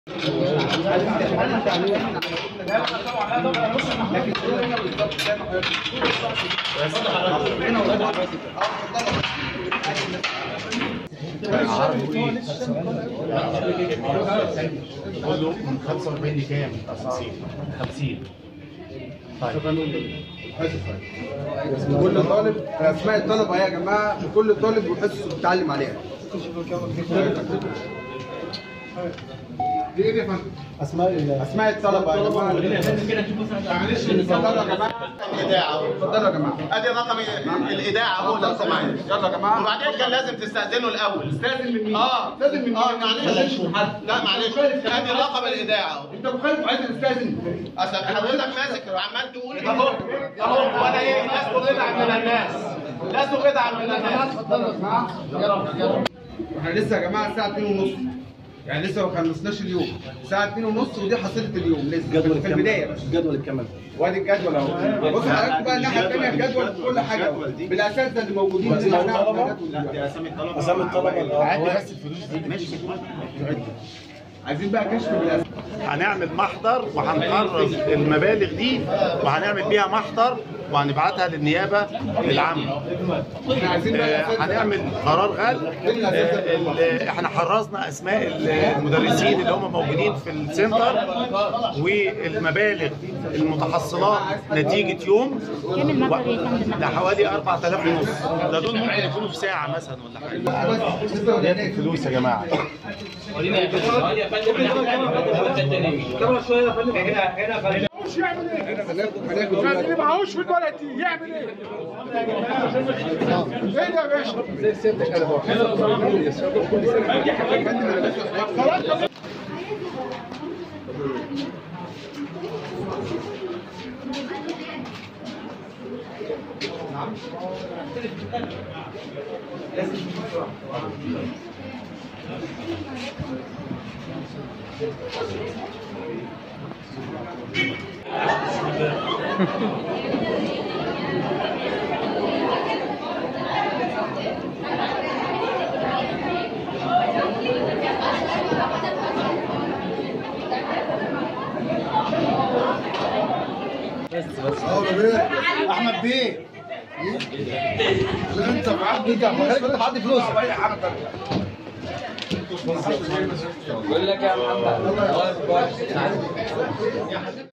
كله من 45 لكام؟ 50 50 كل طالب اسماء الطلبه يا جماعه كل طالب وحصه بيتعلم عليها دي ايه يا فندم؟ اسماء اسماء الطلبه يا جماعه معلش اتفضلوا يا جماعه الاذاعه اتفضلوا يا جماعه ادي رقم الاذاعه اهو لو سمحت يلا يا جماعه وبعدين كان لازم تستاذنوا الاول استاذن من مين؟ اه استاذن من مين؟ اه معلش لا معلش ادي رقم الاذاعه اهو انت مخالف وعايز تستاذن اصل حضرتك ماسك وعمال تقول اهو اهو وانا ايه لست بدعا من الناس لست بدعا من الناس اتفضلوا يا جماعه احنا لسه يا جماعه الساعه 2 ونص يعني لسه ما خلصناش اليوم الساعه 2 ونص ودي حصيله اليوم لسه في البدايه بس الجدول الكمل وادي الجدول اهو بص حضرتك بقى الناحيه الثانيه الجدول كل حاجه بالاساتذه اللي موجودين دي هنعمل الجدول. اسامي الطلبه عادي بس الفلوس دي ماشي عايزين بقى كشف بالاساتذه هنعمل محضر وهنحرز المبالغ دي وهنعمل بيها محضر وهنبعتها للنيابه العامه احنا عايزين بقى آه، الأساتذة. هنعمل قرار غل آه، ال- احنا حرزنا اسماء المدرسين اللي هم موجودين في السنتر والمبالغ المتحصلات نتيجه يوم كام المبلغ يا فندم؟ ده حوالي 4000 ونص ده دول ممكن يكونوا في ساعه مثلا ولا حاجه بس لسه ما بدأناش. فلوس يا جماعه هناخد هناخد دلوقتي. معهوش في البلد دي يعمل ايه؟ ايه ده يا باشا؟ احمد بيه انت معاك انت خليك تعدي فلوس